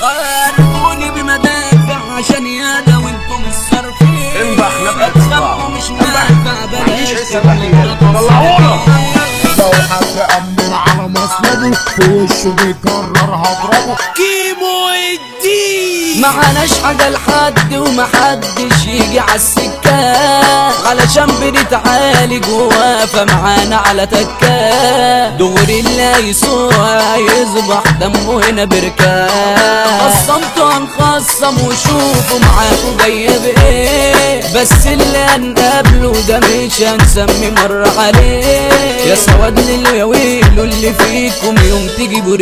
خانقوني بمدافع عشان يادا وانتم الصارفين احنا بقى اتخانقوا مش نافع بلاش لو حد أمن على مصلبه في وشه بيكرر هضربه كيمو الدين معناش حاجة لحد ومحدش يجي عالسكة علشان بنتعالج وواقفة معانا على تكة دور اللي يسوع يصبح دمه هنا بركة خصمتوا هنخصم وشوفوا معاكوا جاية بايه بس اللي هنقابله ده مش هنسمي مرة عليه يا سواد للو يا ويلو اللي فيكم يوم تجيبوا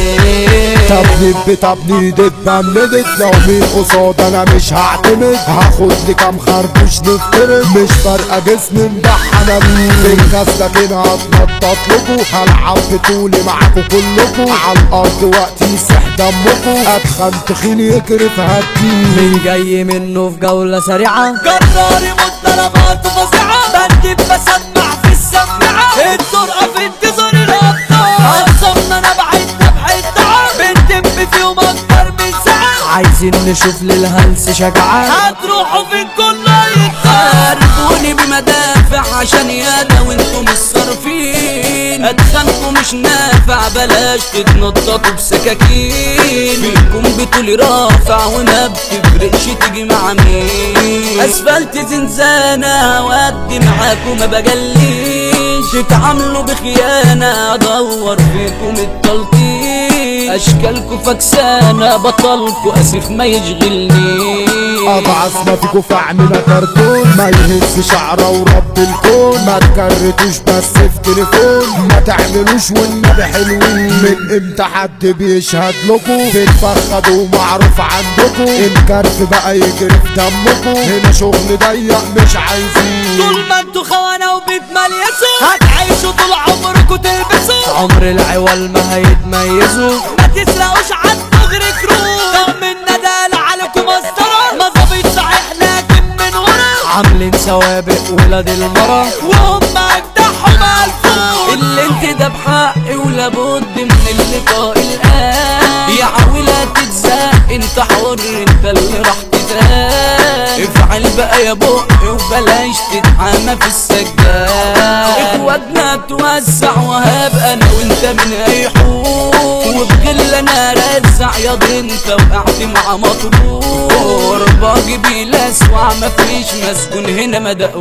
رجليه طب ندب طب ندب بندب لو مين قصاد انا مش هعتمد هاخد لي كام خربوش نفترض مش فارقه جسمي مدحنه بيه الناس لكن هتنطط لكم هلعب بطولي معاكم كلكم على الارض وقت يسيح دمكم اتخن تخين يكرف هديه مين جاي منه في جولة سريعة جراري مضربات فظيعة بندب بسمع في السماعة الطرقة في انتظار الأبطال هنصمنا انا بعدنا بحدة بندب فيهم أكتر من ساعة عايزين نشوف للهلس شجعان هتروحوا فين كله يتخربوني بمدافع عشان يادا وانتم الصارفين اتخانقوا مش نافع بلاش تتنططوا بسكاكين فيكم بتقولي رافع وما بتفرقش تيجي مع مين اسفلت زنزانة ودي معاكم ما بجليش تتعاملوا بخيانة ادور فيكم التلطيش اشكالكوا فكسانة بطلكوا اسف ما يشغلنيش اضعف ما فيكوا في عيننا كرتون ما يهز شعره ورب الكون ما تكرتوش بس في تليفون ما تعملوش والنبي حلوين من امتى حد بيشهد لكم بتفخدوا معروف عندكم الكرف بقى يجري في دمكم هنا شغل ضيق مش عايزين طول ما انتوا خونة وبتمليسوا هتعيشوا طول عمركوا تلبسوا عمر العوال ما هيتميزوا ما تسرقوش عنه غير كروت طب من ندال عليكم مسطرة ما ظابط صحيح لكن من ورا عاملين سوابق ولاد المرة وهم اجدعهم الفوق اللي انت ده بحق ولابد من اللقاء الآن يا عاولة تتزق انت حر انت اللي راح تتراق افعل بقى يا بق وبلاش تتحامى في السجاد اخواتنا توسع وهبقى انا وانت من هيحوم وبغل انا رزع يا انت وقعت مع مطرور باجي بيلسوع مفيش مسكون هنا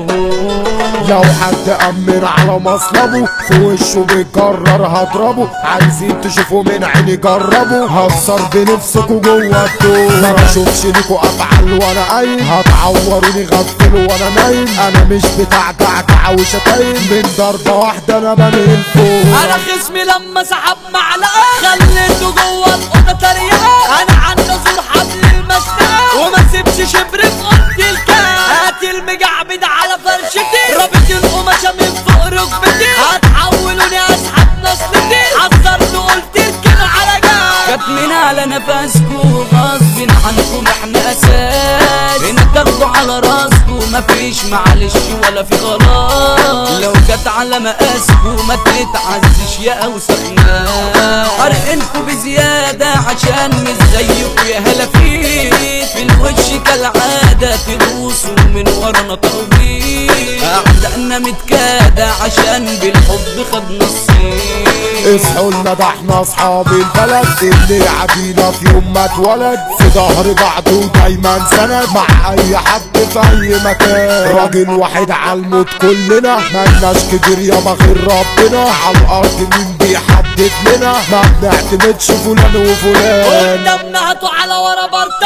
مدقهور لو حد أمر على مصلبه في وشه بيكرر هضربه عايزين تشوفوا من عيني جربوا هكسر بنفسكوا جوه الدور ما بشوفش ليكوا افعال وانا قايم هتعوروني غفل وانا نايم انا مش بتاع جعجع وشتايم من ضربة واحدة انا بنقل فوق انا خصمي لما سحب معلقه خليته جوه الاوضه تريقه انا عندي زور حبل المشنقه وما سيبش شبر في اوضتي الكام هات المجعبد على فرشتي رابط القماشه من فوق ركبتي هتحولوني اسحب نصلتي حذرت وقلت اركن على جنب جت من على نفسكو غصب عنكم احنا اساس هنا تاخدوا على راسكو مفيش معلش ولا في غلط لو جت على مقاسكو ما تتعزش يا اوسخ ناس حرقنكو بزيادة عشان مش زيكو يا هلا فيك في الوش كالعادة تدوسوا من ورانا ترويج اعدائنا متكادة عشان بالحب خدنا الصيت اصحوا لنا ده احنا اصحاب البلد اللي عدينا في يوم ما اتولد في ظهر بعض ودايما سند مع اي حد في اي مكان راجل واحد على الموت كلنا ملناش كبير يابا غير ربنا على الارض مين بيحدد لنا ما بنعتمدش فلان وفلان قدامنا هاتوا على ورا بارت